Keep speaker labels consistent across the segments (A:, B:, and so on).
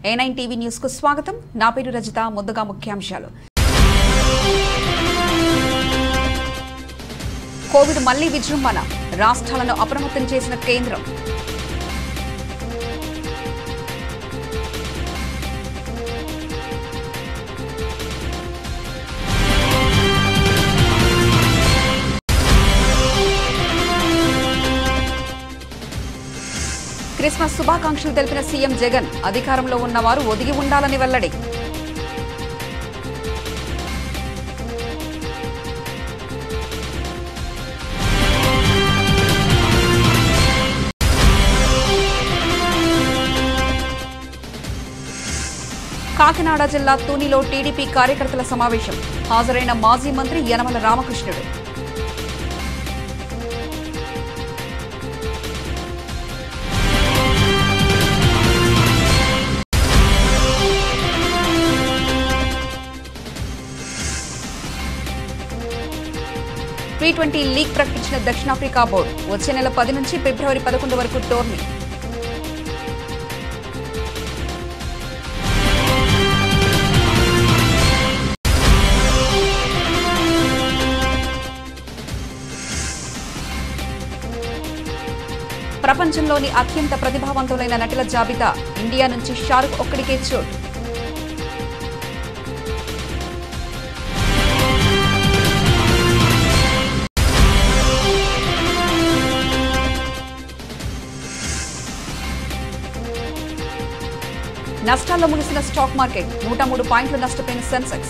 A: ఏ nine TV news కు స్వాగతం నా పేరు రజిత ముందుగా ముఖ్యాంశాలు కోవిడ్ మళ్లీ విజృంభణ రాష్ట్రాలను అప్రమత్తం చేసిన కేంద్రం క్రిస్మస్ శుభాకాంక్షలు తెలిపిన సీఎం జగన్ అధికారంలో ఉన్నవారు ఒదిగి ఉండాలని వెల్లడి కాకినాడ జిల్లా తూనిలో టీడీపీ కార్యకర్తల సమావేశం హాజరైన మాజీ మంత్రి Yanamala Ramakrishnudu T twenty league ప్రకటించిన దక్షిణాఫ్రికా బోర్డు వచ్చే నెల పది నుంచి ఫిబ్రవరి పదకొండు వరకు టోర్నీ ప్రపంచంలోని అత్యంత ప్రతిభావంతులైన నటుల జాబితా ఇండియా నుంచి షారుఖ్ ఒక్కడికే చోటు నష్టాల్లో ముగిసిన స్టాక్ మార్కెట్ నూట మూడు పాయింట్లు నష్టపోయిన Sensex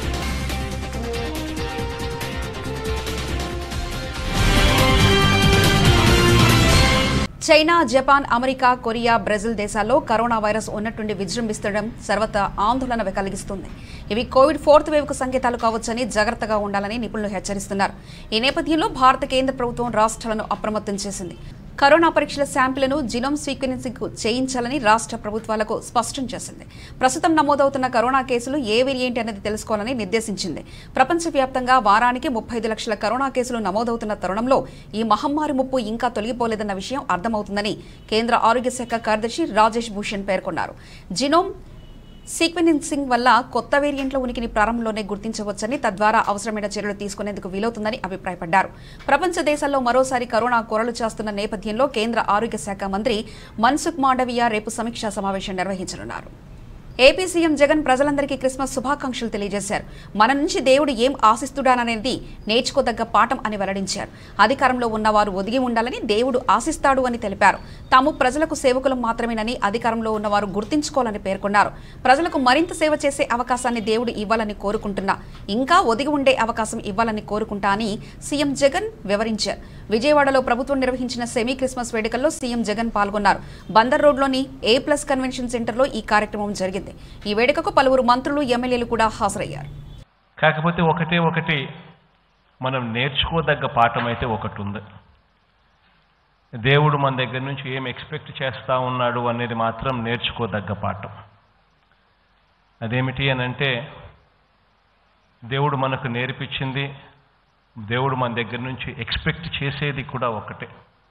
A: China Japan America Korea Brazil దేశాల్లో కరోనా వైరస్ ఉన్నట్టుండి విజృంభిస్తుండడం సర్వత్రా ఆందోళన కలిగిస్తుంది ఇవి కోవిడ్ ఫోర్త్ వేవ్ కు సంకేతాలు కావచ్చని జాగ్రత్తగా ఉండాలని నిపుణులు హెచ్చరిస్తున్నారు ఈ నేపథ్యంలో భారత కేంద్ర ప్రభుత్వం రాష్ట్రాలను అప్రమత్తం చేసింది కరోనా పరీక్షల శాంపిళ్లను జినోమ్ సీక్వెన్సింగ్ కు చేయించాలని రాష్ట్ర ప్రభుత్వాలకు స్పష్టం చేసింది ప్రస్తుతం నమోదవుతున్న కరోనా కేసులు ఏ వేరియంట్ అనేది తెలుసుకోవాలని నిర్దేశించింది ప్రపంచవ్యాప్తంగా వారానికి ముప్పై ఐదు లక్షల కరోనా కేసులు నమోదవుతున్న తరుణంలో ఈ మహమ్మారి ముప్పు ఇంకా తొలగిపోలేదన్న విషయం అర్థమవుతుందని కేంద్ర ఆరోగ్య శాఖ కార్యదర్శి రాజేష్ భూషణ్ పేర్కొన్నారు జినోమ్ సీక్వెన్సింగ్ వల్ల కొత్త వేరియంట్ల ఉనికిని ప్రారంభంలోనే గుర్తించవచ్చని తద్వారా అవసరమైన చర్యలు తీసుకునేందుకు వీలవుతుందని అభిప్రాయపడ్డారు ప్రపంచ దేశాల్లో మరోసారి కరోనా కొరలు చేస్తున్న నేపథ్యంలో కేంద్ర ఆరోగ్య శాఖ మంత్రి మన్సుఖ్ మాండవియా రేపు సమీక్షా సమావేశం నిర్వహించనున్నారు ఏపీ సీఎం జగన్ ప్రజలందరికీ క్రిస్మస్ శుభాకాంక్షలు తెలియజేశారు మన నుంచి దేవుడు ఏం ఆశిస్తుడాననేది నేర్చుకోదగ్గ పాఠం అని వెల్లడించారు అధికారంలో ఉన్నవారు ఒదిగి ఉండాలని దేవుడు ఆశిస్తాడు అని తెలిపారు తాము ప్రజలకు సేవకులం మాత్రమేనని అధికారంలో ఉన్నవారు గుర్తించుకోవాలని పేర్కొన్నారు ప్రజలకు మరింత సేవ చేసే అవకాశాన్ని దేవుడు ఇవ్వాలని కోరుకుంటున్నా ఇంకా ఒదిగి ఉండే అవకాశం ఇవ్వాలని కోరుకుంటా అని సీఎం జగన్ వివరించారు విజయవాడలో ప్రభుత్వం నిర్వహించిన సెమీ క్రిస్మస్ వేడుకల్లో సీఎం జగన్ పాల్గొన్నారు బందర్ రోడ్లోని ఏ ప్లస్ కన్వెన్షన్ సెంటర్లో ఈ కార్యక్రమం జరిగింది ఈ వేడుకకు పలువురు మంత్రులు ఎమ్మెల్యేలు కూడా హాజరయ్యారు
B: కాకపోతే ఒకటే ఒకటి మనం నేర్చుకోదగ్గ పాఠం అయితే ఒకటి ఉంది దేవుడు మన దగ్గర నుంచి ఏం ఎక్స్పెక్ట్ చేస్తా ఉన్నాడు అనేది మాత్రం నేర్చుకోదగ్గ పాఠం అదేమిటి అని అంటే దేవుడు మనకు నేర్పించింది దేవుడు మన దగ్గర నుంచి ఎక్స్పెక్ట్ చేసేది కూడా ఒకటే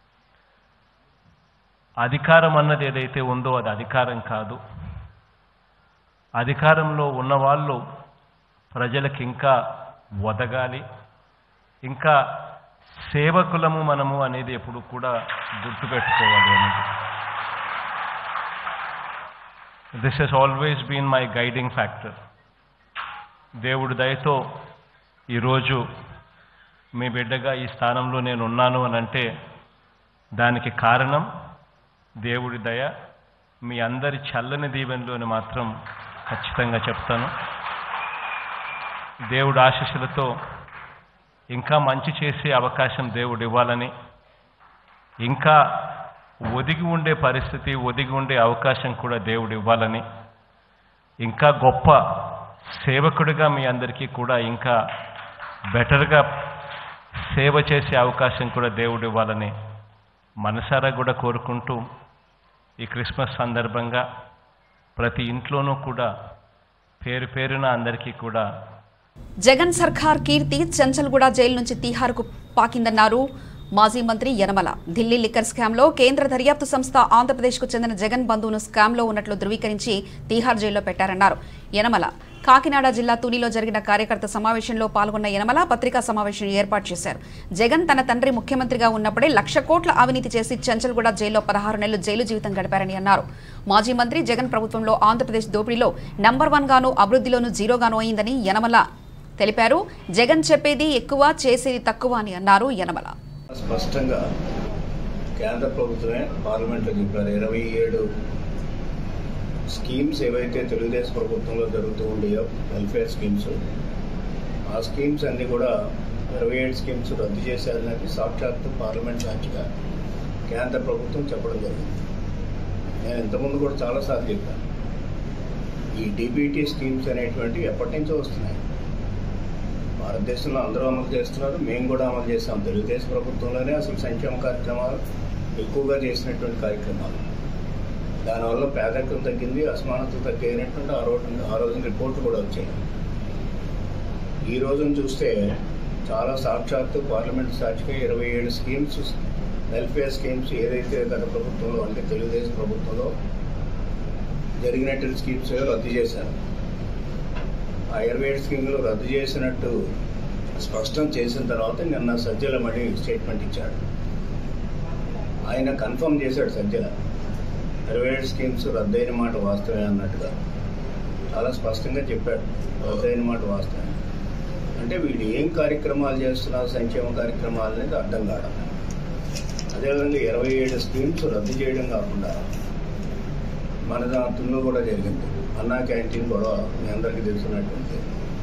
B: అధికారం అన్నది ఏదైతే ఉందో అది అధికారం కాదు అధికారంలో ఉన్నవాళ్ళు ప్రజలకు ఇంకా ఒదగాలి ఇంకా సేవకులము మనము అనేది ఎప్పుడు కూడా గుర్తుపెట్టుకోవాలి అనేది this he's always been my guiding factor దేవుడి దయతో ఈరోజు మీ బిడ్డగా ఈ స్థానంలో నేను ఉన్నాను అని అంటే దానికి కారణం దేవుడి దయ మీ అందరి చల్లని దీవెనలు అని మాత్రం ఖచ్చితంగా చెప్తాను దేవుడి ఆశీస్సులతో ఇంకా మంచి చేసే అవకాశం దేవుడు ఇవ్వాలని ఇంకా ఒదిగి ఉండే పరిస్థితి ఒదిగి ఉండే అవకాశం కూడా దేవుడు ఇవ్వాలని ఇంకా గొప్ప సేవకుడిగా మీ అందరికీ కూడా ఇంకా బెటర్గా సేవ చేసే అవకాశం కూడా దేవుడు ఇవ్వాలని మనసారా కూడా కోరుకుంటూ ఈ క్రిస్మస్ సందర్భంగా ప్రతి ఇంట్లోనూ కూడా పేరు పేరున అందరికీ కూడా
A: జగన్ సర్కార్ కీర్తి చంచల్గూడ జైలు నుంచి తీహార్కు పాకిందన్నారు మాజీ మంత్రి యనమల ఢిల్లీ లిక్కర్ స్కామ్లో కేంద్ర దర్యాప్తు సంస్థ ఆంధ్రప్రదేశ్కు చెందిన జగన్ బంధువును స్కామ్లో ఉన్నట్లు ధృవీకరించి తీహార్ జైల్లో పెట్టారన్నారు యనమల కాకినాడ జిల్లా తునిలో జరిగిన కార్యకర్త సమావేశంలో పాల్గొన్న యనమల పత్రికా సమావేశం ఏర్పాటు చేశారు జగన్ తన తండ్రి ముఖ్యమంత్రిగా ఉన్నప్పుడే లక్ష కోట్ల అవినీతి చేసి చంచల్గూడ జైల్లో పదహారు నెలలు జైలు జీవితం గడిపారని అన్నారు మాజీ మంత్రి జగన్ ప్రభుత్వంలో ఆంధ్రప్రదేశ్ దోపిడీలో నంబర్ వన్ గాను అభివృద్ధిలోనూ జీరోగాను అయిందని యనమల తెలిపారు జగన్ చెప్పేది ఎక్కువ చేసేది తక్కువ అని అన్నారు యనమల
C: స్పష్టంగా కేంద్ర ప్రభుత్వమే పార్లమెంట్లో చెప్పారు ఇరవై ఏడు స్కీమ్స్ ఏవైతే తెలుగుదేశం ప్రభుత్వంలో జరుగుతూ ఉండేయో వెల్ఫేర్ స్కీమ్స్ ఆ స్కీమ్స్ అన్నీ కూడా ఇరవై ఏడు స్కీమ్స్ రద్దు చేశారనేది సాక్షాత్తు పార్లమెంట్ సాక్షిగా కేంద్ర ప్రభుత్వం చెప్పడం జరిగింది నేను ఇంతకుముందు కూడా చాలాసార్లు చెప్పాను ఈ డీబీటీ స్కీమ్స్ అనేటువంటివి ఎప్పటి నుంచో వస్తున్నాయి భారతదేశంలో అందరూ అమలు చేస్తున్నారు మేము కూడా అమలు చేస్తాం తెలుగుదేశం ప్రభుత్వంలోనే అసలు సంక్షేమ కార్యక్రమాలు ఎక్కువగా చేసినటువంటి కార్యక్రమాలు దానివల్ల పేదరికం తగ్గింది అసమానతలు తగ్గినటువంటి ఆ రోజు ఆ రోజున రిపోర్ట్లు కూడా వచ్చాయి ఈ రోజున చూస్తే చాలా సాక్షాత్తు పార్లమెంట్ సాక్షిగా ఇరవై ఏడు స్కీమ్స్ వెల్ఫేర్ స్కీమ్స్ ఏదైతే గత ప్రభుత్వంలో అంటే తెలుగుదేశం ప్రభుత్వంలో జరిగినటువంటి స్కీమ్స్ రద్దు చేశారు ఆ ఇరవై ఏడు స్కీమ్లు రద్దు చేసినట్టు స్పష్టం చేసిన తర్వాత నిన్న సజ్జల మళ్ళీ స్టేట్మెంట్ ఇచ్చాడు ఆయన కన్ఫర్మ్ చేశాడు సజ్జల ఇరవై ఏడు స్కీమ్స్ రద్దయిన మాట వాస్తవమే అన్నట్టుగా చాలా స్పష్టంగా చెప్పాడు రద్దయిన మాట వాస్తవమే అంటే వీడు ఏం కార్యక్రమాలు చేస్తున్నారు సంక్షేమ కార్యక్రమాలు అనేది అర్థం కావడం అదేవిధంగా ఇరవై ఏడు స్కీమ్స్ రద్దు చేయడం కాకుండా మన దాంట్లో కూడా జరిగింది అన్నా క్యాంటీన్ గొడవ మీ అందరికీ తెలుసున్నటువంటి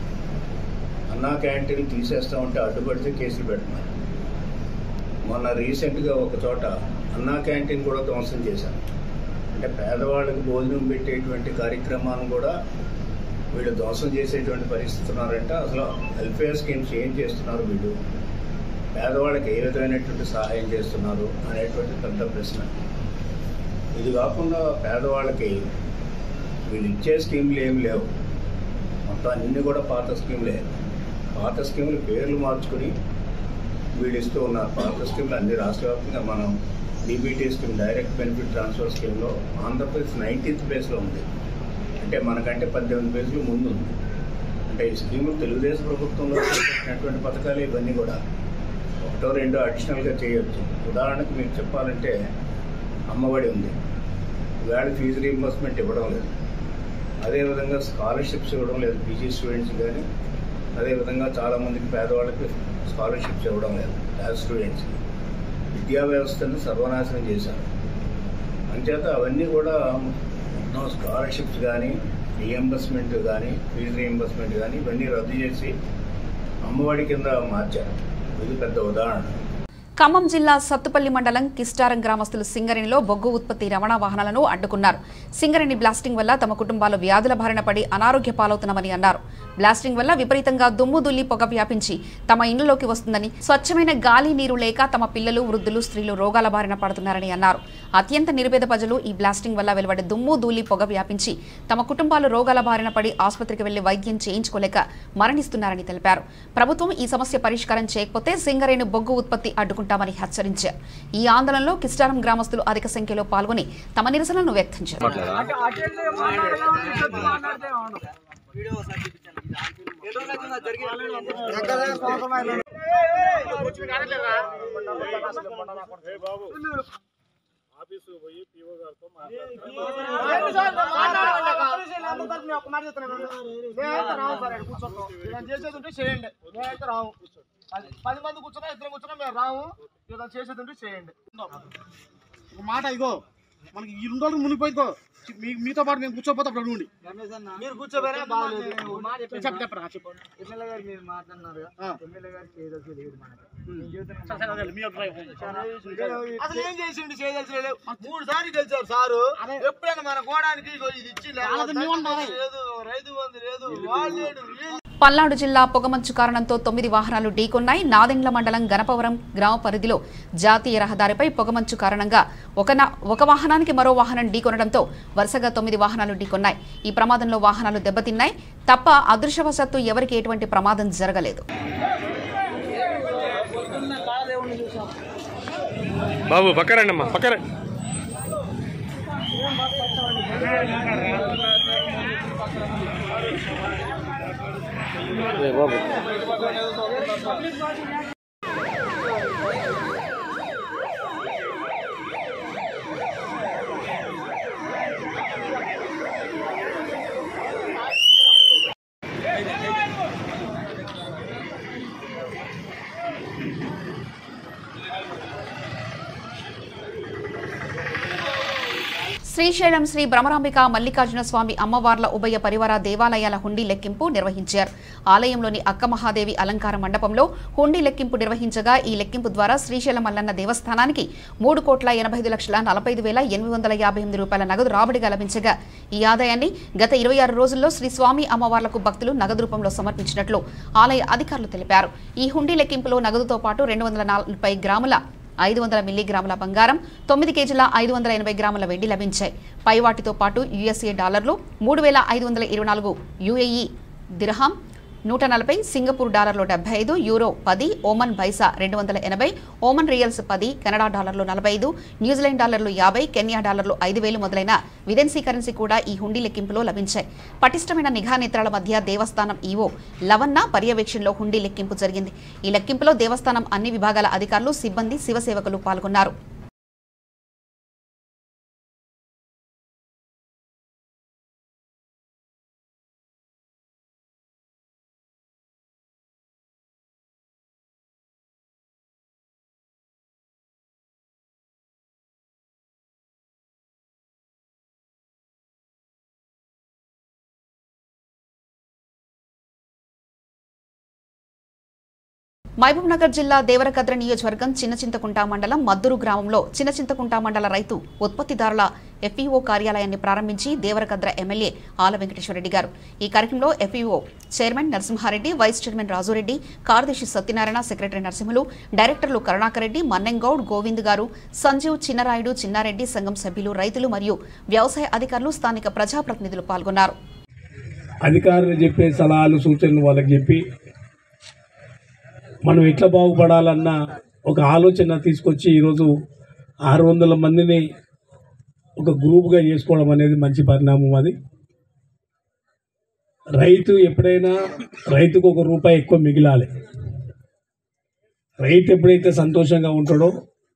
C: అన్నా క్యాంటీన్ తీసేస్తామంటే అడ్డుపడితే కేసులు పెడుతున్నారు మొన్న రీసెంట్గా ఒక చోట అన్నా క్యాంటీన్ కూడా ధ్వంసం చేశారు అంటే పేదవాళ్ళకి భోజనం పెట్టేటువంటి కార్యక్రమాన్ని కూడా వీళ్ళు ధ్వంసం చేసేటువంటి పరిస్థితి ఉన్నారంటే అసలు వెల్ఫేర్ స్కీమ్స్ ఏం చేస్తున్నారు వీళ్ళు పేదవాళ్ళకి ఏ విధమైనటువంటి సహాయం చేస్తున్నారు అనేటువంటి పెద్ద ప్రశ్న ఇది కాకుండా పేదవాళ్ళకి వీళ్ళు ఇచ్చే స్కీములు ఏమి లేవు మొత్తం అన్ని కూడా పాత స్కీములే పాత స్కీములు పేర్లు మార్చుకుని వీళ్ళు ఇస్తూ ఉన్నారు పాత స్కీములు అన్ని రాష్ట్ర వ్యాప్తంగా మనం DBT scheme direct benefit transfer స్కీమ్లో ఆంధ్రప్రదేశ్ నైన్టీన్త్ ప్లేస్లో ఉంది అంటే మనకంటే పద్దెనిమిది పేజీలు ముందు ఉంది అంటే ఈ స్కీములు తెలుగుదేశం ప్రభుత్వంలో చేపట్టినటువంటి పథకాలు ఇవన్నీ కూడా ఒకటో రెండో అడిషనల్గా చేయొచ్చు ఉదాహరణకు మీకు చెప్పాలంటే అమ్మఒడి ఉంది వేళ ఫీజు రీంబర్స్మెంట్ ఇవ్వడం లేదు అదేవిధంగా స్కాలర్షిప్స్ ఇవ్వడం లేదు పీజీ స్టూడెంట్స్ కానీ అదేవిధంగా చాలామందికి పేదవాళ్ళకి స్కాలర్షిప్స్ ఇవ్వడం లేదు యాజ్ స్టూడెంట్స్కి విద్యా వ్యవస్థను సర్వనాశనం చేశారు అంచేత అవన్నీ కూడా మొత్తం స్కాలర్షిప్స్ కానీ రీఎంబర్స్మెంట్ కానీ ఫీజు రీఎంబర్స్మెంట్ కానీ ఇవన్నీ రద్దు చేసి అమ్మఒడి కింద మార్చారు ఇది పెద్ద ఉదాహరణ
A: ఖమ్మం జిల్లా సత్తుపల్లి మండలం కిస్టారం గ్రామస్తులు సింగరేణిలో బొగ్గు ఉత్పత్తి రవాణా వాహనాలను అడ్డుకున్నారు సింగరేణి బ్లాస్టింగ్ వల్ల తమ కుటుంబాలు వ్యాధుల బారిన పడి అనారోగ్య పాలవుతున్నామని అన్నారు బ్లాస్టింగ్ వల్ల విపరీతంగా దుమ్ము దుల్లి పొగ వ్యాపించి తమ ఇండ్లలోకి వస్తుందని స్వచ్ఛమైన గాలి నీరు లేక తమ పిల్లలు వృద్ధులు స్త్రీలు రోగాల బారిన పడుతున్నారని అన్నారు అత్యంత నిరుపేద ప్రజలు ఈ బ్లాస్టింగ్ వల్ల వెలువడే దుమ్ము ధూళి పొగ వ్యాపించి తమ కుటుంబాలు రోగాల బారిన పడి ఆసుపత్రికి వెళ్లి వైద్యం చేయించుకోలేక మరణిస్తున్నారని తెలిపారు ప్రభుత్వం ఈ సమస్య పరిష్కారం చేయకపోతే సింగరేణి బొగ్గు ఉత్పత్తి అడ్డుకుంటామని హెచ్చరించారు ఈ ఆందోళనలో కిస్టారం గ్రామస్తులు అధిక సంఖ్యలో పాల్గొని తమ నిరసనలను వ్యక్తం చేశారు
D: చేసేది ఉంటే చేయండి నేనైతే రావు అది పది మంది కూర్చున్నా ఇద్దరు కూర్చున్నా మేము రావు ఏదైనా చేసేది ఉంటే చేయండి ఒక మాట ఇగో మనకి ఈ రెండు రోజులు మునిగిపోయిందో మీ మీతో పాటు నేను కూర్చోపోతే అప్పుడు నుండి మీరు కూర్చోపోయినా బాగలేదు చెప్పు చెప్పరా చెప్పు
E: ఎమ్మెల్యే గారు మీరు మాట్లాడినారు
D: ఆ.
E: ఎమ్మెల్యే గారు చేయదలసి లేదు మనకి
D: సరే, సరే, అదే, మీ అభిప్రాయం అసలు ఏం చేసిండు చేయదలసి లేవు మూడు సార్లు గెలిచారు సారు ఎప్పుడైనా మన గోడానికి ఇగో ఇది ఇచ్చి లేదు రైతు బంధు లేదు వాళ్ళు లేడు వీళ్ళు
A: పల్నాడు జిల్లా పొగమంచు కారణంతో తొమ్మిది వాహనాలు ఢీకొన్నాయి నాదెండ్ల మండలం గణపవరం గ్రామ పరిధిలో జాతీయ రహదారిపై పొగమంచు కారణంగా ఒక నా- ఒక వాహనానికి మరో వాహనం ఢీకొనడంతో వరుసగా తొమ్మిది వాహనాలు ఢీకొన్నాయి ఈ ప్రమాదంలో వాహనాలు దెబ్బతిన్నాయి తప్ప అదృష్టవశాత్తు ఎవరికి ఎటువంటి ప్రమాదం జరగలేదు
F: బాబు పక్కరండి అమ్మా పక్కరండి బాబు
A: శ్రీశైలం శ్రీ భ్రమరాంబిక మల్లికార్జున స్వామి అమ్మవార్ల ఉభయ పరివార దేవాలయాల హుండీ లెక్కింపు నిర్వహించారు ఆలయంలోని అక్క మహాదేవి అలంకార మండపంలో హుండీ లెక్కింపు నిర్వహించగా ఈ లెక్కింపు ద్వారా శ్రీశైలం మల్లన్న దేవస్థానానికి మూడు కోట్ల ఎనభై ఐదు లక్షల నలభై ఐదు వేల ఎనిమిది వందల యాభై ఎనిమిది రూపాయల నగదు రాబడిగా లభించగా ఈ ఆదాయాన్ని గత ఇరవై ఆరు రోజుల్లో శ్రీ స్వామి అమ్మవార్లకు భక్తులు నగదు రూపంలో సమర్పించినట్లు ఆలయ అధికారులు తెలిపారు ఈ హుండీ లెక్కింపులో నగదుతో పాటు రెండు వందల నలభై గ్రాముల ఐదు వందల మిల్లీగ్రాముల బంగారం తొమ్మిది కేజీల ఐదు వందల ఎనభై గ్రాముల వెండి లభించాయి పై వాటితో పాటు యుఎస్ఏ డాలర్లు మూడు వేల ఐదు వందల ఇరవై నాలుగు యుఏఈ దిర్హాం నూట నలభై సింగపూర్ డాలర్లు డెబ్బై ఐదు యూరో పది ఓమన్ బైసా రెండు వందల ఎనభై ఓమన్ రియల్స్ పది కెనడా డాలర్లు నలభై ఐదు న్యూజిలాండ్ డాలర్లు యాభై కెన్యా డాలర్లు ఐదు వేలు మొదలైన విదేశీ కరెన్సీ కూడా ఈ హుండీ లెక్కింపులో లభించాయి పటిష్టమైన నిఘా నేత్రాల మధ్య దేవస్థానం ఈవో లవన్న పర్యవేక్షణలో హుండీ లెక్కింపు జరిగింది ఈ లెక్కింపులో దేవస్థానం అన్ని విభాగాల అధికారులు సిబ్బంది శివసేవకులు పాల్గొన్నారు మహబూబ్ నగర్ జిల్లా దేవరకద్ర నియోజకవర్గం చిన్న చింతకుంట మండలం మద్దురు గ్రామంలో చిన్న చింతకుంట మండల రైతు ఉత్పత్తిదారుల ఎఫ్ఈఓ కార్యాలయాన్ని ప్రారంభించి దేవరకద్ర ఎమ్మెల్యే ఆల వెంకటేశ్వరరెడ్డి గారు ఈ కార్యక్రమంలో FEO chairman Narasimhareddy vice chairman Rajureddy కార్యదర్శి సత్యనారాయణ సెక్రటరీ నరసింహులు డైరెక్టర్లు కరుణాకర్ రెడ్డి మన్నెంగౌడ్ గోవింద్ గారు సంజీవ్ చిన్నరాయుడు చిన్నారెడ్డి సంఘం సభ్యులు రైతులు మరియు వ్యవసాయ అధికారులు స్థానిక ప్రజాప్రతినిధులు పాల్గొన్నారు
G: అధికారులు చెప్పే సలహాలు సూచనలు వాళ్ళకి చెప్పి మనం ఎట్లా బాగుపడాలన్న ఒక ఆలోచన తీసుకొచ్చి ఈరోజు ఆరు వందల మందిని ఒక గ్రూప్గా చేసుకోవడం అనేది మంచి పరిణామం అది రైతు ఎప్పుడైనా రైతుకు ఒక రూపాయి ఎక్కువ మిగిలాలి రైతు ఎప్పుడైతే సంతోషంగా ఉంటాడో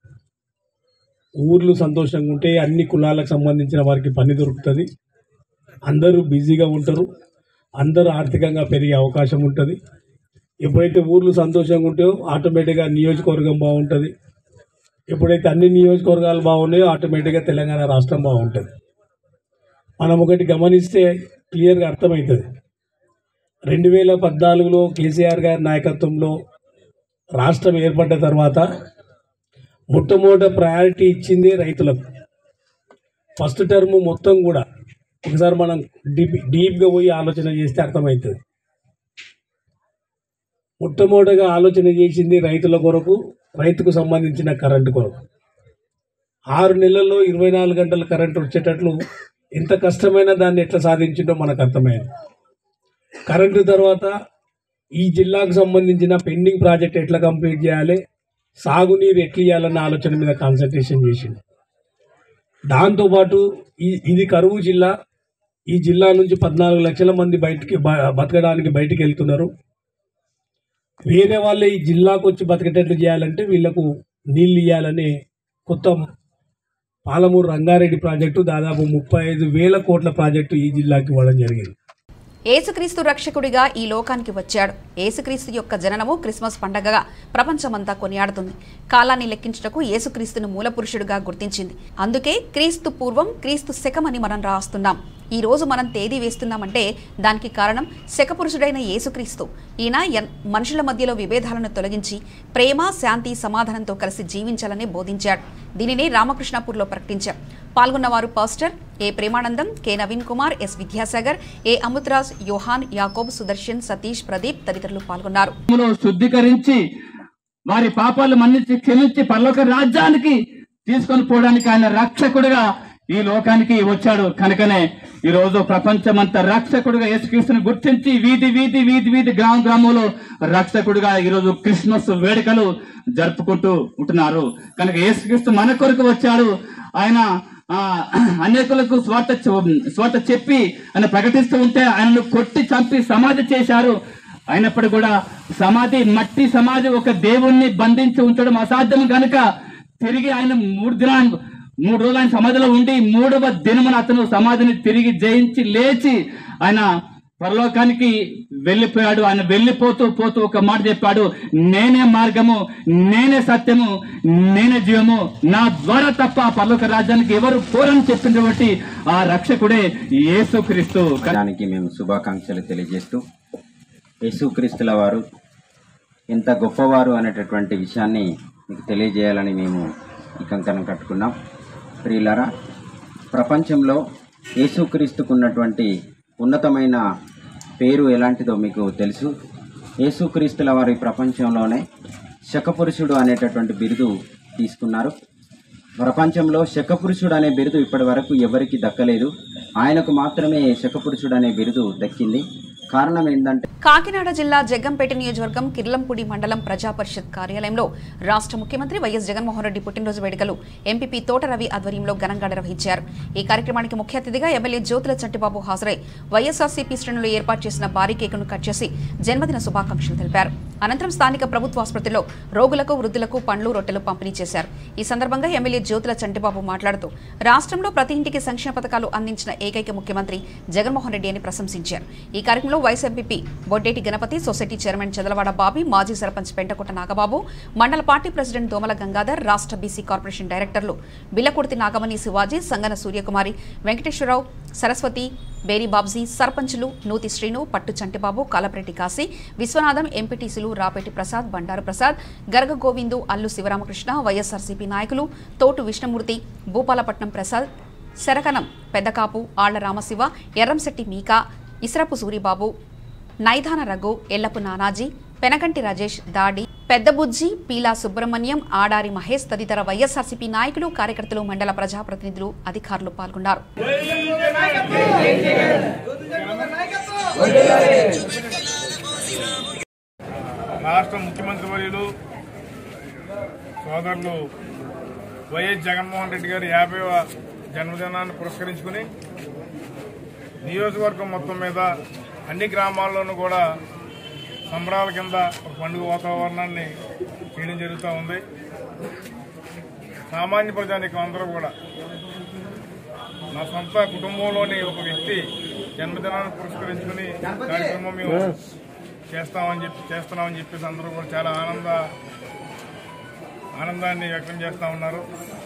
G: ఊర్లు సంతోషంగా ఉంటే అన్ని కులాలకు సంబంధించిన వారికి పని దొరుకుతుంది అందరూ బిజీగా ఉంటారు అందరూ ఆర్థికంగా పెరిగే అవకాశం ఉంటుంది ఎప్పుడైతే ఊర్లు సంతోషంగా ఉంటాయో ఆటోమేటిక్గా నియోజకవర్గం బాగుంటుంది ఎప్పుడైతే అన్ని నియోజకవర్గాలు బాగున్నాయో ఆటోమేటిక్గా తెలంగాణ రాష్ట్రం బాగుంటుంది మనం ఒకటి గమనిస్తే క్లియర్గా అర్థమవుతుంది రెండు వేల పద్నాలుగులో కేసీఆర్ గారి నాయకత్వంలో రాష్ట్రం ఏర్పడ్డ తర్వాత మొట్టమొదట ప్రయారిటీ ఇచ్చింది రైతులకు ఫస్ట్ టర్మ్ మొత్తం కూడా ఒకసారి మనం డీప్ డీప్గా పోయి ఆలోచన చేస్తే అర్థమవుతుంది మొట్టమొదటిగా ఆలోచన చేసింది రైతుల కొరకు రైతుకు సంబంధించిన కరెంటు కొరకు ఆరు నెలల్లో ఇరవై నాలుగు గంటల కరెంటు వచ్చేటట్లు ఎంత కష్టమైన దాన్ని ఎట్లా సాధించిందో మనకు అర్థమైంది కరెంటు తర్వాత ఈ జిల్లాకు సంబంధించిన పెండింగ్ ప్రాజెక్ట్ ఎట్లా కంప్లీట్ చేయాలి సాగునీరు ఎట్లా ఇవ్వాలన్న ఆలోచన మీద కాన్సన్ట్రేషన్ చేసింది దాంతోపాటు ఈ ఇది కరువు జిల్లా ఈ జిల్లా నుంచి పద్నాలుగు లక్షల మంది బయటికి బ- బతకడానికి బయటికి వెళ్తున్నారు వేరే వాళ్ళే ఈ జిల్లాకు వచ్చి బతికేటట్లు చేయాలంటే వీళ్ళకు నీళ్ళు ఇవ్వాలని కొత్త పాలమూరు రంగారెడ్డి ప్రాజెక్టు దాదాపు ముప్పై ఐదు వేల కోట్ల ప్రాజెక్టు ఈ జిల్లాకి ఇవ్వడం జరిగింది
A: ఏసుక్రీస్తు రక్షకుడిగా ఈ లోకానికి వచ్చాడు ఏసుక్రీస్తు యొక్క జననము క్రిస్మస్ పండగగా ప్రపంచమంతా కొనియాడుతుంది కాలాన్ని లెక్కించుటకు ఏసుక్రీస్తును మూలపురుషుడిగా గుర్తించింది అందుకే క్రీస్తు పూర్వం క్రీస్తు శకమని మనం రాస్తున్నాం ఈ రోజు మనం తేదీ వేస్తున్నామంటే దానికి కారణం శకపురుషుడైన యేసుక్రీస్తు ఈయన ఎన్- మనుషుల మధ్యలో విభేదాలను తొలగించి ప్రేమ శాంతి సమాధానంతో కలిసి జీవించాలని బోధించాడు దీనిని రామకృష్ణాపూర్లో ప్రకటించారు పాల్గొన్నవారు pastor A Premanandam K Naveen Kumar S Vidyasagar A Amrutharaj Yohan Yakob Sudarshan Satish Pradeep తదితరులు పాల్గొన్నారు
H: రక్తములో శుద్ధీకరించి వారి పాపాలు మన్నించి క్షమించి పరలోక రాజ్యానికి తీసుకొని పోవడానికి ఆయన రక్షకుడిగా ఈ లోకానికి వచ్చాడు కనుకనే ఈ రోజు ప్రపంచమంతా రక్షకుడుగా యేసుక్రీస్తుని గుర్తించి వీధి వీధి వీధి వీధి గ్రామ గ్రామంలో రక్షకుడుగా ఈ రోజు క్రిస్మస్ వేడుకలు జరుపుకుంటూ ఉంటున్నారు కనుక యేసుక్రీస్తు మన కొరకు వచ్చాడు ఆయన ఆ, అనేకులకు స్వార్థ చె- స్వార్థ చెప్పి ఆయన ప్రకటిస్తూ ఉంటే ఆయనను కొట్టి చంపి సమాధి చేశారు అయినప్పుడు కూడా సమాధి మట్టి సమాధి ఒక దేవుణ్ణి బంధించి ఉంచడం అసాధ్యం కనుక తిరిగి ఆయన మూడు దినాలు మూడు రోజులు ఆయన సమాధిలో ఉండి మూడవ దినమున అతను సమాధిని తిరిగి జయించి లేచి ఆయన పరలోకానికి వెళ్ళిపోయాడు ఆయన వెళ్ళిపోతూ పోతూ ఒక మాట చెప్పాడు నేనే మార్గము నేనే సత్యము నేనే జీవము నా ద్వారా తప్ప ఆ పరలోక రాజ్యానికి ఎవరు పోరని చెప్పినటువంటి ఆ రక్షకుడే యేసుక్రీస్తు
I: దానికి మేము శుభాకాంక్షలు తెలియజేస్తూ యేసుక్రీస్తుల వారు ఎంత గొప్పవారు అనేటటువంటి విషయాన్ని మీకు తెలియజేయాలని మేము ఈ కంకణం కట్టుకున్నాం ప్రియులారా ప్రపంచంలో యేసుక్రీస్తుకు ఉన్నటువంటి ఉన్నతమైన పేరు ఎలాంటిదో మీకు తెలుసు యేసుక్రీస్తుల వారి ప్రపంచంలోనే శకపురుషుడు అనేటటువంటి బిరుదు తీసుకున్నారు ప్రపంచంలో శకపురుషుడు అనే బిరుదు ఇప్పటి వరకు ఎవరికి దక్కలేదు ఆయనకు మాత్రమే శకపురుషుడు అనే బిరుదు దక్కింది కారణం ఏంటంటే
A: కాకినాడ జిల్లా జగ్గంపేట నియోజకవర్గం కిర్లంపూడి మండలం ప్రజా పరిషత్ కార్యాలయంలో రాష్ట్ర ముఖ్యమంత్రి వైఎస్ జగన్మోహన్ రెడ్డి పుట్టినరోజు వేడుకలు ఎంపీపీ తోట రవి ఆధ్వర్యంలో ఘనంగా నిర్వహించారు ఈ కార్యక్రమానికి ముఖ్య అతిథిగా ఎమ్మెల్యే జ్యోతుల చట్టిబాబు హాజరై వైఎస్ఆర్సీపీ శ్రేణులు ఏర్పాటు చేసిన భారీ కేకును కట్ చేసి జన్మదిన శుభాకాంక్షలు తెలిపారు అనంతరం స్థానిక ప్రభుత్వ ఆసుపత్రిలో రోగులకు వృద్ధులకు పండ్లు రొట్టెలు పంపిణీ చేశారు ఈ సందర్భంగా ఎమ్మెల్యే జ్యోతుల చంటిబాబు మాట్లాడుతూ రాష్ట్రంలో ప్రతి ఇంటికి సంక్షేమ పథకాలు అందించిన ఏకైక ముఖ్యమంత్రి జగన్మోహన్ రెడ్డి అని ప్రశంసించారు ఈ కార్యక్రమంలో vice MPP Boddeti Ganapathi society chairman Chadalavada Bobby మాజీ సర్పంచ్ పెంటకుట నాగబాబు మండల పార్టీ ప్రెసిడెంట్ దోమల గంగాధర్ రాష్ట్ర బీసీ కార్పొరేషన్ డైరెక్టర్లు బిల్లకుర్తి నాగమణి శివాజీ సంగన సూర్యకుమారి వెంకటేశ్వరరావు సరస్వతి బేరీ బాబ్జీ సర్పంచులు నూతి శ్రీను పట్టు చంటిబాబు కాలప్రెడ్డి కాశీ విశ్వనాథం ఎంపీటీసీలు రాపేటి ప్రసాద్ బండారు ప్రసాద్ గర్గ గోవిందు అల్లు శివరామకృష్ణ వైఎస్ఆర్సీపీ నాయకులు తోటు విష్ణుమూర్తి భూపాలపట్నం ప్రసాద్ శరకనం పెద్దకాపు ఆళ్ల రామశివ ఎర్రంశెట్టి మీకా ఇస్రపు సూరిబాబు నైధాన రఘు ఎల్లపు నానాజీ పెనకంటి రాజేష్ దాడి పెద్దబుజ్జి పీలా సుబ్రహ్మణ్యం ఆడారి మహేష్ తదితర వైఎస్ఆర్సీపీ నాయకులు కార్యకర్తలు మండల ప్రజాప్రతినిధులు అధికారులు పాల్గొన్నారు
J: రాష్ట్ర ముఖ్యమంత్రి వర్యులు సోదరులు వైఎస్ జగన్మోహన్ రెడ్డి గారి యాభైవ జన్మదినాన్ని పురస్కరించుకుని నియోజకవర్గం మొత్తం మీద అన్ని గ్రామాల్లోనూ కూడా సంబరాల కింద ఒక పండుగ వాతావరణాన్ని చేయడం జరుగుతూ ఉంది సామాన్య ప్రజానికి అందరూ కూడా నా సొంత కుటుంబంలోని ఒక వ్యక్తి జన్మదినాన్ని పురస్కరించుకుని కార్యక్రమం మేము చేస్తామని చెప్పి చేస్తున్నామని చెప్పేసి అందరూ కూడా చాలా ఆనంద ఆనందాన్ని వ్యక్తం చేస్తూ ఉన్నారు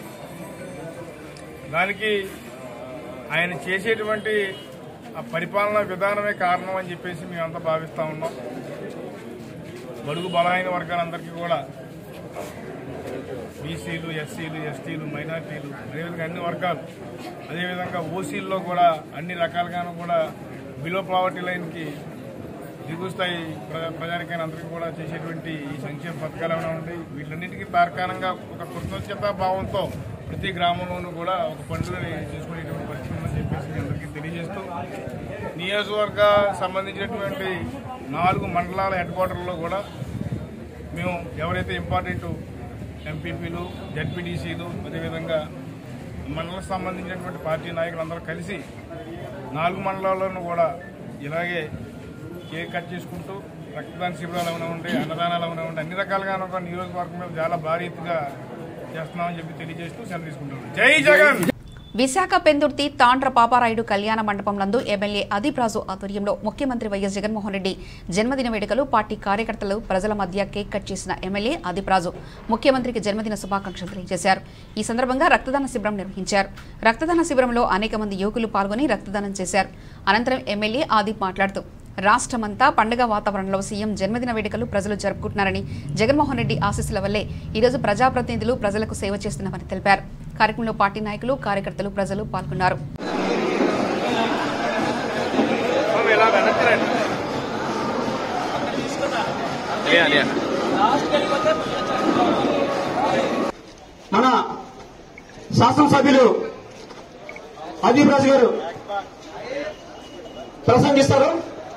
J: దానికి ఆయన చేసేటువంటి ఆ పరిపాలనా విధానమే కారణం అని చెప్పేసి మేమంతా భావిస్తూ ఉన్నాం బడుగు బలహీన వర్గాలందరికీ కూడా బీసీలు ఎస్సీలు ఎస్టీలు మైనార్టీలు అదేవిధంగా అన్ని వర్గాలు అదేవిధంగా ఓసీల్లో కూడా అన్ని రకాలుగాను కూడా బిలో పావర్టీ లైన్కి దిగువ స్థాయి ప్రజా ప్రజానికైనా అందరికీ కూడా చేసేటువంటి ఈ సంక్షేమ పథకాలు ఏమైనా ఉంటాయి వీటన్నిటికీ తార్కాణంగా ఒక కృతజ్ఞతా భావంతో ప్రతి గ్రామంలోనూ కూడా ఒక పండుగని చేసుకునేటువంటి పరిస్థితి ఉందని చెప్పేసి మీ అందరికీ తెలియజేస్తూ నియోజకవర్గ సంబంధించినటువంటి నాలుగు మండలాల హెడ్ క్వార్టర్లో కూడా మేము ఎవరైతే ఇంపార్టెంట్ ఎంపీపీలు జడ్పీటీసీలు అదేవిధంగా మండలకు సంబంధించినటువంటి పార్టీ నాయకులందరూ కలిసి నాలుగు మండలాల్లోనూ కూడా ఇలాగే కేక్ కట్ చేసుకుంటూ రక్తదాన శిబిరాలు ఏమైనా ఉంటాయి అన్నదానాలు ఏమైనా ఉంటాయి అన్ని రకాలుగా ఒక నియోజకవర్గం మీద చాలా భారీ ఎత్తుగా చేస్తున్నామని చెప్పి తెలియజేస్తూ సెలవు తీసుకుంటున్నాం జై జగన్
A: విశాఖ పెందుర్తి తాండ్ర పాపారాయుడు కళ్యాణ మండపం నందు ఎమ్మెల్యే అదీప్ రాజు ఆధ్వర్యంలో ముఖ్యమంత్రి వైఎస్ జగన్మోహన్ రెడ్డి జన్మదిన వేడుకలు పార్టీ కార్యకర్తలు ప్రజల మధ్య కేక్ కట్ చేసిన ఎమ్మెల్యే అదీప్ రాజు ముఖ్యమంత్రికి జన్మదిన శుభాకాంక్షలు తెలియజేశారు ఈ సందర్భంగా రక్తదాన శిబిరం నిర్వహించారు రక్తదాన శిబిరంలో అనేక మంది యువకులు పాల్గొని రక్తదానం చేశారు అనంతరం ఎమ్మెల్యే ఆదీప్ మాట్లాడుతూ రాష్ట్రమంతా పండుగ వాతావరణంలో సీఎం జన్మదిన వేడుకలు ప్రజలు జరుపుకుంటున్నారని జగన్మోహన్ రెడ్డి ఆశీస్సుల వల్లే ఈరోజు ప్రజాప్రతినిధులు ప్రజలకు సేవ చేస్తున్నామని తెలిపారు కార్యక్రమంలో పార్టీ నాయకులు కార్యకర్తలు ప్రజలు పాల్గొన్నారు
K: మన శాసనసభ్యులు అదీప్ రాజు గారు ప్రసంగిస్తారు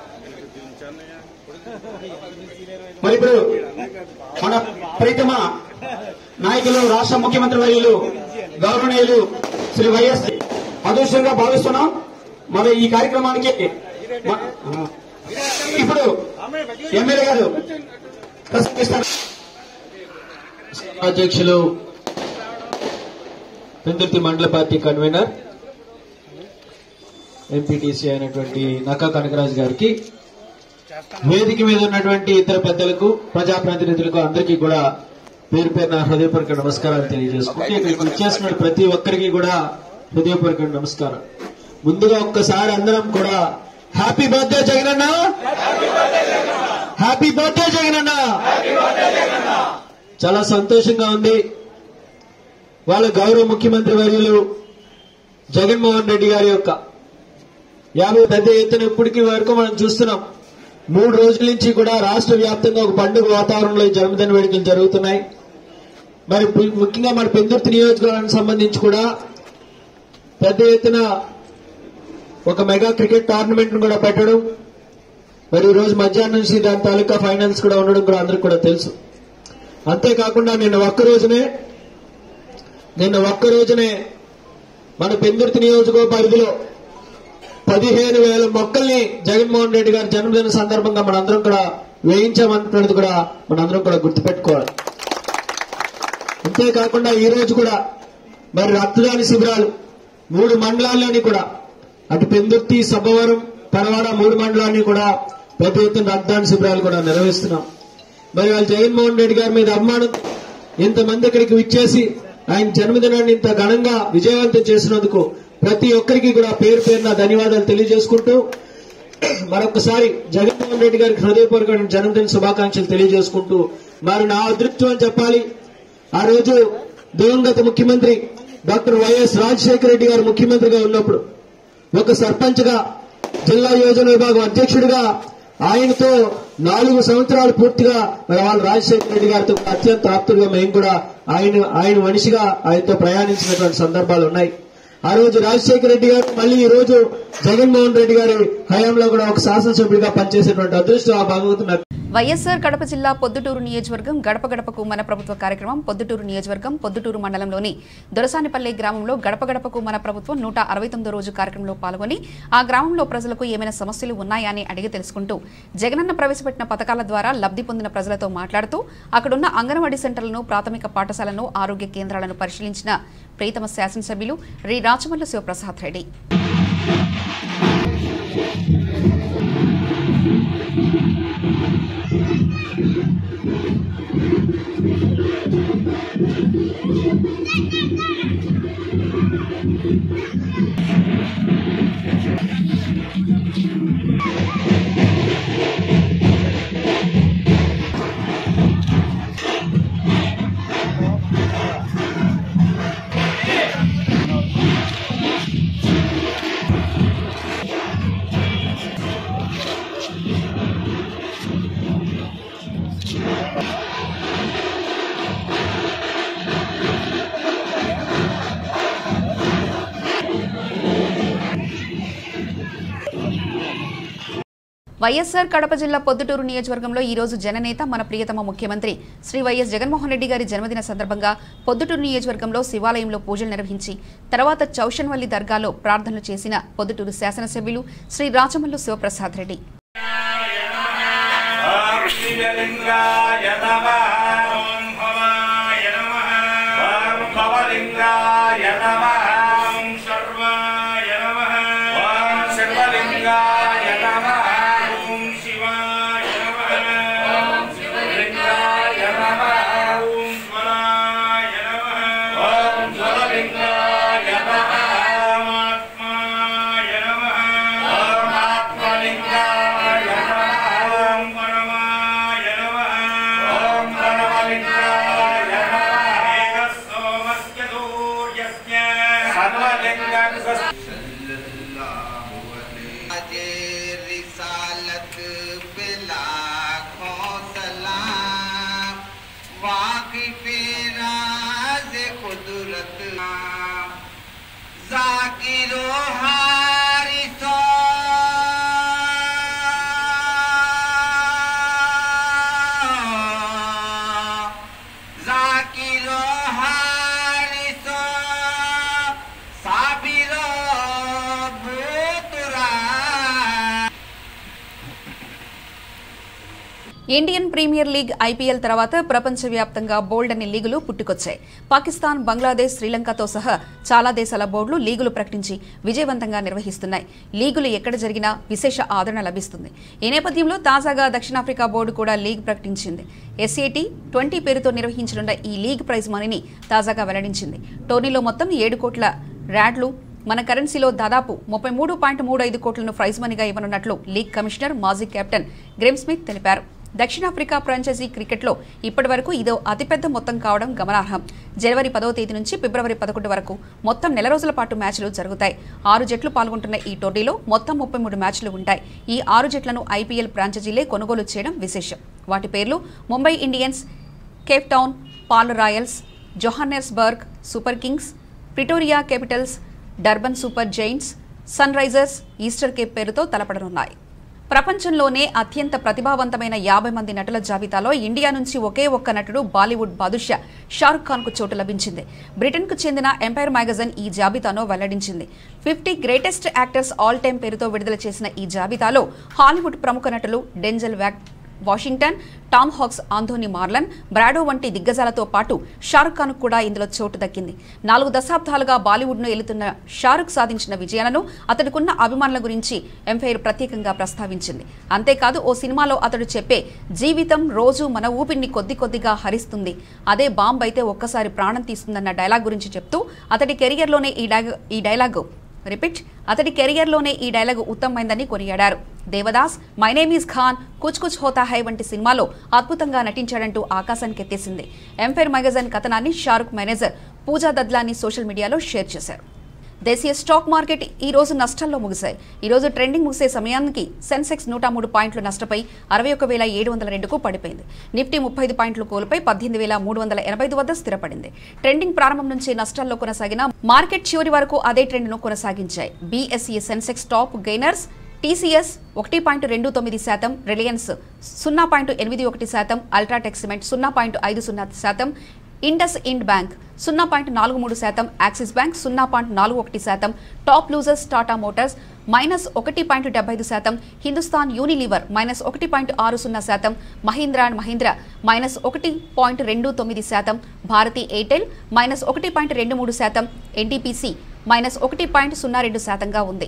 K: మరి ఇప్పుడు మన ప్రీతమ నాయకులు రాష్ట్ర ముఖ్యమంత్రి వర్యులు గౌరవనీయులు శ్రీ వైఎస్ అదృష్టంగా భావిస్తున్నాం మరి ఈ కార్యక్రమానికి మ- ఇప్పుడు ఎమ్మెల్యే గారు ప్రసంగిస్తారు
L: అధ్యక్షులు పెందుర్తి మండల పార్టీ కన్వీనర్ ఎంపీటీసీ అయినటువంటి నక్కా కనకరాజు గారికి వేదిక మీద ఉన్నటువంటి ఇతర పెద్దలకు ప్రజాప్రతినిధులకు అందరికీ కూడా పేరు పేరున హృదయపూర్వక నమస్కారాలు తెలియజేసుకుంటూ ఇక్కడికి వచ్చేసిన ప్రతి ఒక్కరికి కూడా హృదయపూర్వక నమస్కారం ముందుగా ఒక్కసారి అందరం కూడా హ్యాపీ బర్త్డే జగనన్న హ్యాపీ బర్త్డే జగనన్న చాలా సంతోషంగా ఉంది వాళ్ళ గౌరవ ముఖ్యమంత్రి వర్యులు జగన్మోహన్ రెడ్డి గారి యొక్క యాభై పెద్ద ఎత్తున ఇప్పటికీ వరకు మనం చూస్తున్నాం మూడు రోజుల నుంచి కూడా రాష్ట్ర వ్యాప్తంగా ఒక పండుగ వాతావరణంలో ఈ జన్మదిన వేడుకలు జరుగుతున్నాయి మరి పు- ముఖ్యంగా మన పెందుర్తి నియోజకవర్గానికి సంబంధించి కూడా పెద్ద ఎత్తున ఒక మెగా క్రికెట్ టోర్నమెంట్ కూడా పెట్టడం మరి ఈ రోజు మధ్యాహ్నం నుంచి దాని తాలూకా ఫైనల్స్ కూడా ఉండడం కూడా అందరికి కూడా తెలుసు అంతేకాకుండా నిన్న ఒక్క రోజునే నిన్న ఒక్క రోజునే మన పెందుర్తి నియోజకవర్గ పరిధిలో పదిహేను వేల మొక్కల్ని జగన్మోహన్ రెడ్డి గారి జన్మదిన సందర్భంగా మనందరం కూడా వేయించామన్నది కూడా మనందరం కూడా గుర్తుపెట్టుకోవాలి అంతేకాకుండా ఈ రోజు కూడా మరి రక్తదాన శిబిరాలు మూడు మండలాల్లోని కూడా అటు పెందుర్తి సబ్బవరం పరవాడ మూడు మండలాన్ని కూడా పెద్ద ఎత్తున రక్తదాన శిబిరాలు కూడా నిర్వహిస్తున్నాం మరి వాళ్ళు జగన్మోహన్ రెడ్డి గారి మీద అభిమానం ఇంతమంది ఇక్కడికి విచ్చేసి ఆయన జన్మదినాన్ని ఇంత ఘనంగా విజయవంతం చేసినందుకు ప్రతి ఒక్కరికి కూడా పేరు పేరున ధన్యవాదాలు తెలియజేసుకుంటూ మరొకసారి జగన్మోహన్ రెడ్డి గారికి హృదయపూర్వకమైన జన్మదిన శుభాకాంక్షలు తెలియజేసుకుంటూ మరి నా అదృష్టం అని చెప్పాలి ఆ రోజు దివంగత ముఖ్యమంత్రి డాక్టర్ వైఎస్ రాజశేఖర రెడ్డి గారు ముఖ్యమంత్రిగా ఉన్నప్పుడు ఒక సర్పంచ్ గా జిల్లా యోజన విభాగం అధ్యక్షుడిగా ఆయనతో నాలుగు సంవత్సరాలు పూర్తిగా మరి వాళ్ళ రాజశేఖర రెడ్డి గారితో అత్యంత ఆప్తులుగా మేము కూడా ఆయన ఆయన మనిషిగా ఆయనతో ప్రయాణించినటువంటి సందర్భాలు ఉన్నాయి ఆ రోజు రాజశేఖర రెడ్డి గారు మళ్ళీ ఈ రోజు జగన్మోహన్ రెడ్డి గారి హయాంలో కూడా ఒక శాసనసభ్యుడిగా పనిచేసేటువంటి అదృష్టం ఆ భగవంతుడు నాకు
A: వైఎస్సార్ కడప జిల్లా పొద్దుటూరు నియోజకవర్గం గడప గడపకు మన ప్రభుత్వ కార్యక్రమం పొద్దుటూరు నియోజకవర్గం పొద్దుటూరు మండలంలోని దొరసానిపల్లి గ్రామంలో గడప గడపకు మన ప్రభుత్వం నూట అరవై తొమ్మిదో రోజు కార్యక్రమంలో పాల్గొని ఆ గ్రామంలో ప్రజలకు ఏమైనా సమస్యలు ఉన్నాయా అని అడిగి తెలుసుకుంటూ జగనన్న ప్రవేశపెట్టిన పథకాల ద్వారా లబ్ధి పొందిన ప్రజలతో మాట్లాడుతూ అక్కడున్న అంగన్వాడీ సెంటర్లను ప్రాథమిక పాఠశాలను ఆరోగ్య కేంద్రాలను పరిశీలించిన ప్రీతమ శాసనసభ్యులు రి రాచమల్ల శివప్రసాద్ రెడ్డి వైఎస్సార్ కడప జిల్లా పొద్దుటూరు నియోజకవర్గంలో ఈ రోజు జననేత మన ప్రియతమ ముఖ్యమంత్రి శ్రీ వైఎస్ జగన్మోహన్ రెడ్డి గారి జన్మదిన సందర్భంగా పొద్దుటూరు నియోజకవర్గంలో శివాలయంలో పూజలు నిర్వహించి తర్వాత చౌషన్వల్లి దర్గాలో ప్రార్థనలు చేసిన పొద్దుటూరు శాసనసభ్యులు శ్రీ రాచమల్లు శివప్రసాద్ రెడ్డి
M: లింగాయ నమ ఓం భవాయ నమ ఓం భవలింగాయ నమ ఓం సర్వాయ నమ ఓం సర్వలింగాయ నమ ఓం శివాయ నమ ఓం శివలింగాయ నమ ఓం జ్వలాయ నమ ఓం జ్వలలింగాయ నమ ఓం ఆత్మాయ నమ ఓం ఆత్మలింగాయ నమ ఓం పరమాయ నమ ఓం పరమలింగాయ నమ ఏకస్సోమస్య సూర్యస్య సర్వలింగస్య
N: रिसालत पे लाखों सलाम वाकिफ राज कुदरत जाकिरो हारिसो जाकिरो हारिसो साबिरो भूतुरा
A: ఇండియన్ ప్రీమియర్ లీగ్ ఐపీఎల్ తర్వాత ప్రపంచవ్యాప్తంగా బోల్డ్ అనే లీగులు పుట్టుకొచ్చాయి పాకిస్తాన్ బంగ్లాదేశ్ శ్రీలంకతో సహా చాలా దేశాల బోర్డులు లీగులు ప్రకటించి విజయవంతంగా నిర్వహిస్తున్నాయి లీగులు ఎక్కడ జరిగినా విశేష ఆదరణ లభిస్తుంది ఈ నేపథ్యంలో తాజాగా దక్షిణాఫ్రికా బోర్డు కూడా లీగ్ ప్రకటించింది ఎస్ఏటీ ట్వంటీ పేరుతో నిర్వహించనున్న ఈ లీగ్ ప్రైజ్ మనీని తాజాగా వెల్లడించింది టోర్నీలో మొత్తం ఏడు కోట్ల ర్యాడ్లు మన కరెన్సీలో దాదాపు ముప్పై మూడు పాయింట్ మూడు ఐదు కోట్లను ప్రైజ్ మనీగా ఇవ్వనున్నట్లు లీగ్ కమిషనర్ మాజీ కెప్టెన్ గ్రెమ్ స్మిత్ తెలిపారు దక్షిణాఫ్రికా ఫ్రాంచైజీ క్రికెట్లో ఇప్పటి వరకు ఇదో అతిపెద్ద మొత్తం కావడం గమనార్హం జనవరి పదవ తేదీ నుంచి ఫిబ్రవరి పదకొండు వరకు మొత్తం నెల రోజుల పాటు మ్యాచ్లు జరుగుతాయి ఆరు జట్లు పాల్గొంటున్న ఈ టోర్నీలో మొత్తం ముప్పై మూడు మ్యాచ్లు ఉంటాయి ఈ ఆరు జట్లను ఐపీఎల్ ఫ్రాంచైజీలే కొనుగోలు చేయడం విశేషం వాటి పేర్లు Mumbai Indians Cape Town Paarl Royals Johannesburg Super Kings Pretoria Capitals Durban Super Giants Sunrisers Eastern Cape పేరుతో తలపడనున్నాయి ప్రపంచంలోనే అత్యంత ప్రతిభావంతమైన యాభై మంది నటుల జాబితాలో ఇండియా నుంచి ఒకే ఒక్క నటుడు బాలీవుడ్ బాదుషా షారుఖ్ ఖాన్ కు చోటు లభించింది బ్రిటన్ కు చెందిన ఎంపైర్ మ్యాగజైన్ ఈ జాబితాను వెల్లడించింది fifty greatest actors all time పేరుతో విడుదల చేసిన ఈ జాబితాలో హాలీవుడ్ ప్రముఖ నటులు డెంజల్ వ్యాక్ Washington Tom Hanks Anthony Marlon Brando వంటి దిగ్గజాలతో పాటు షారుఖ్ ఖాన్ కూడా ఇందులో చోటు దక్కింది నాలుగు దశాబ్దాలుగా బాలీవుడ్ను ఏలుతున్న షారుఖ్ సాధించిన విజయాలను అతడికున్న అభిమానుల గురించి ఎంఫైర్ ప్రత్యేకంగా ప్రస్తావించింది అంతేకాదు ఓ సినిమాలో అతడు చెప్పే జీవితం రోజు మన ఊపిరిని కొద్ది కొద్దిగా హరిస్తుంది అదే బాంబ్ అయితే ఒక్కసారి ప్రాణం తీస్తుందన్న డైలాగ్ గురించి చెప్తూ అతడి కెరియర్లోనే ఈ డైలాగ్ ఈ డైలాగు రిపీట్ అతడి కెరియర్లోనే ఈ డైలాగ్ ఉత్తమమైందని కొనియాడారు Devdas my name is Khan Kuch Kuch Hota Hai వంటి సినిమాలో అద్భుతంగా నటించాడంటూ ఆకాశానికి ఎత్తేసింది ఎంఫైర్ మ్యాగజైన్ కథనాన్ని షారుఖ్ మేనేజర్ పూజా దద్లాని సోషల్ మీడియాలో షేర్ చేశారు దేశీయ స్టాక్ మార్కెట్ ఈ రోజు నష్టాల్లో ముగిశాయి ఈ రోజు ట్రెండింగ్ ముగిసే సమయానికి సెన్సెక్స్ నూట మూడు పాయింట్లు నష్టపోయి అరవై ఒక వేల ఏడు వందల రెండుకు పడిపోయింది నిఫ్టీ ముప్పై ఐదు పాయింట్లు కోల్పోయి పద్దెనిమిది వేల మూడు వందల ఎనభై ఐదు వద్ద స్థిరపడింది ట్రెండింగ్ ప్రారంభం నుంచి నష్టాల్లో కొనసాగిన మార్కెట్ చివరి వరకు అదే ట్రెండ్ను కొనసాగించాయి BSE Sensex top gainers TCS ఒకటి పాయింట్ రెండు తొమ్మిది శాతం రిలయన్స్ సున్నా పాయింట్ ఎనిమిది ఒకటి శాతం అల్ట్రాటెక్ సిమెంట్ సున్నా పాయింట్ ఐదు సున్నా శాతం ఇండస్ ఇండ్ బ్యాంక్ సున్నా పాయింట్ నాలుగు మూడు శాతం యాక్సిస్ బ్యాంక్ సున్నా పాయింట్ నాలుగు ఒకటి శాతం top losers Tata Motors minus ఒకటి పాయింట్ డెబ్బై ఐదు శాతం హిందుస్థాన్ యూనిలీవర్ మైనస్ ఒకటి పాయింట్ ఆరు సున్నా శాతం మహీంద్రా అండ్ మహీంద్రా మైనస్ ఒకటి పాయింట్ రెండు తొమ్మిది శాతం భారతీ ఎయిర్టెల్ మైనస్ ఒకటి పాయింట్ రెండు మూడు శాతం ఎన్టీపీసీ మైనస్ ఒకటి పాయింట్ సున్నా రెండు శాతంగా ఉంది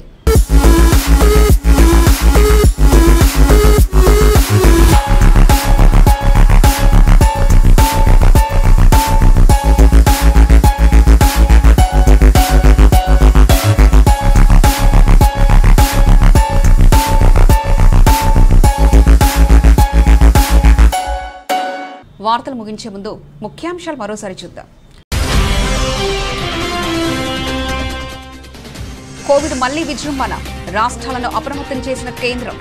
A: వార్తలు ముగించే ముందు ముఖ్యాంశాలు మరోసారి చూద్దాం కోవిడ్ మళ్లీ విజృంభణ రాష్ట్రాలను అప్రమత్తం చేసిన కేంద్రం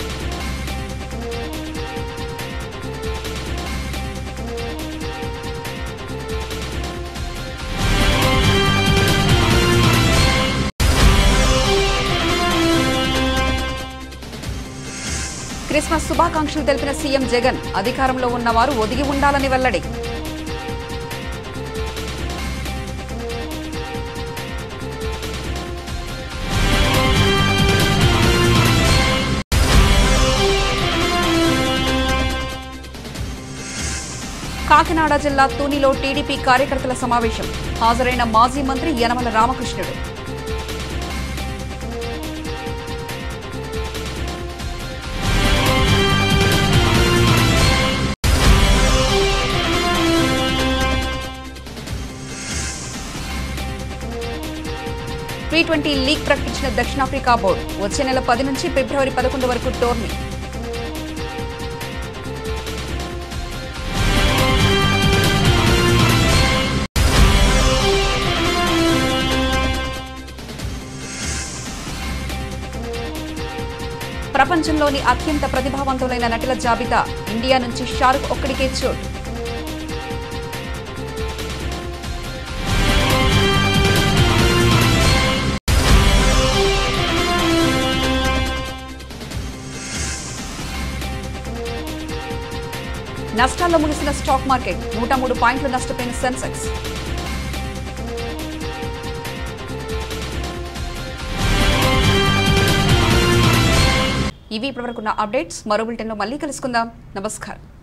A: క్రిస్మస్ శుభాకాంక్షలు తెలిపిన సీఎం జగన్ అధికారంలో ఉన్నవారు ఒదిగి ఉండాలని వెల్లడి కాకినాడ జిల్లా తూనిలో టీడీపీ కార్యకర్తల సమావేశం హాజరైన మాజీ మంత్రి Yanamala Ramakrishnudu T twenty league ప్రకటించిన దక్షిణాఫ్రికా బోర్డు వచ్చే నెల పది నుంచి ఫిబ్రవరి పదకొండు వరకు టోర్నీ ప్రపంచంలోని అత్యంత ప్రతిభావంతులైన నటుల జాబితా ఇండియా నుంచి షారుఖ్ ఒక్కడికే చోటు నష్టాల్లో ముగిసిన స్టాక్ మార్కెట్ నూట మూడు పాయింట్లు నష్టపోయిన సెన్సెక్స్ ఇవి ఇప్పటివరకున్న అప్డేట్స్ మరో బులెటిన్లో మళ్ళీ కలుసుకుందాం నమస్కారం